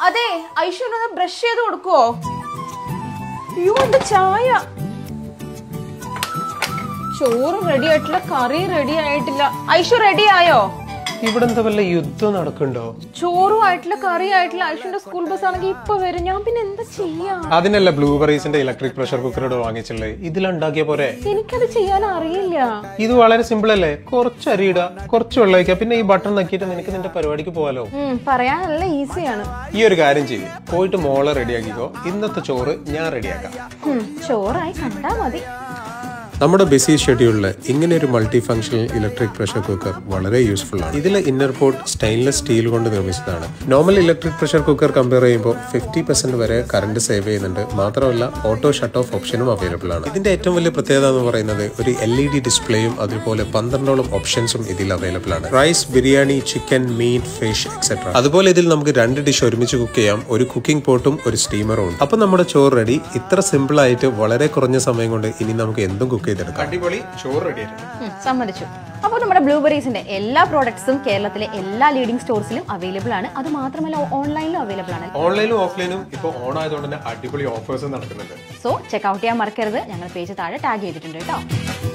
അതെ ഐശ്വര്യ ബ്രഷ് ചെയ്ത് കൊടുക്കുവോ അയ്യോ എന്റെ ചായ ചോറ് റെഡി ആയിട്ടില്ല കറി റെഡി ആയിട്ടില്ല ഐഷു റെഡി ആയോ ഇവിടെ എന്താ വല്ല യുദ്ധം നടക്കുന്നുണ്ടോ ചോറും ആയിട്ടില്ല കറി ആയിട്ടില്ല ഐഷുന്റെ സ്കൂൾ ബസ് ആണെങ്കിൽ ഇപ്പൊ വരും ഞാൻ പിന്നെ എന്താ ചെയ്യാ അതിനല്ല ബ്ലൂബെറീസിന്റെ ഇലക്ട്രിക് പ്രഷർ കുക്കറോട് വാങ്ങിച്ചുള്ളത് ഇതിലുണ്ടാക്കിയ പോരെ എനിക്കത് ചെയ്യാൻ അറിയില്ല ഇത് വളരെ സിമ്പിൾ അല്ലേ കുറച്ച് അരി ഇടുക കുറച്ച് വെള്ളം ഒഴിക്കുക പിന്നെ ഈ ബട്ടൺ നക്കിയിട്ട് നിനക്ക് നിന്റെ പരിപാടിക്ക് പോകാലോ ഉം, പറയാൻ നല്ല ഈസിയാണ് ഈ ഒരു കാര്യം ചെയ്യും പോയിട്ട് മോളെ റെഡിയാക്കിക്കോ ഇന്നത്തെ ചോറ് ഞാൻ റെഡിയാക്കാം ഉം, ചോറായി കണ്ടാ മതി നമ്മുടെ ബിസി ഷെഡ്യൂളിൽ ഇങ്ങനെ ഒരു multi functional electric pressure cooker വളരെ യൂസ്ഫുൾ ആണ് ഇതിലെ ഇന്നർ പോർട്ട് സ്റ്റെയിൻലെസ് സ്റ്റീൽ കൊണ്ട് നിർമ്മിച്ചതാണ് normal electric pressure cooker compare ചെയ്യുമ്പോൾ ഫിഫ്റ്റി പെർസെന്റ് വരെ കറണ്ട് സേവ് ചെയ്യുന്നുണ്ട് മാത്രമല്ല ഓട്ടോ ഷട്ട് ഓഫ് ഓപ്ഷനും അവൈലബിൾ ആണ് ഇതിന്റെ ഏറ്റവും വലിയ പ്രത്യേകത എന്ന് പറയുന്നത് ഒരു എൽ ഇ ഡി ഡിസ്പ്ലേയും അതുപോലെ പന്ത്രണ്ടോളം ഓപ്ഷൻസും ഇതിൽ അവൈലബിൾ ആണ് rice biryani chicken meat fish etcetera അതുപോലെ ഇതിൽ നമുക്ക് രണ്ട് ഡിഷ് ഒരുമിച്ച് കുക്ക് ചെയ്യാം ഒരു കുക്കിംഗ് പോട്ടും ഒരു സ്റ്റീമറും ഉണ്ട് അപ്പൊ നമ്മുടെ ചോറ് റെഡി ഇത്ര സിമ്പിൾ ആയിട്ട് വളരെ കുറഞ്ഞ സമയം കൊണ്ട് ഇനി നമുക്ക് എന്തും കുക്ക് ചെയ്തെടുക്കാം അടിപൊളി ചോറ് റെഡി ഉം, സമ്മതിച്ചു അപ്പോൾ നമ്മുടെ ബ്ലൂബെറീസിന്റെ എല്ലാ പ്രോഡക്ട്സും കേരളത്തിലെ എല്ലാ ലീഡിംഗ് സ്റ്റോഴ്സിലും അവൈലബിൾ ആണ് അത് മാത്രമല്ല ഓൺലൈനിലും അവൈലബിൾ ആണ് ഓൺലൈനും ഓഫ്ലൈനും ഇപ്പൊ ഓൺ ആയതുകൊണ്ട് തന്നെ അടിപൊളി ഓഫേഴ്സ് നടക്കുന്നുണ്ട് സോ ചെക്ക് ഔട്ട് ചെയ്യാൻ മറക്കരുത് ഞങ്ങൾ പേജ് താഴെ ടാഗ് ചെയ്തിട്ടുണ്ട് കേട്ടോ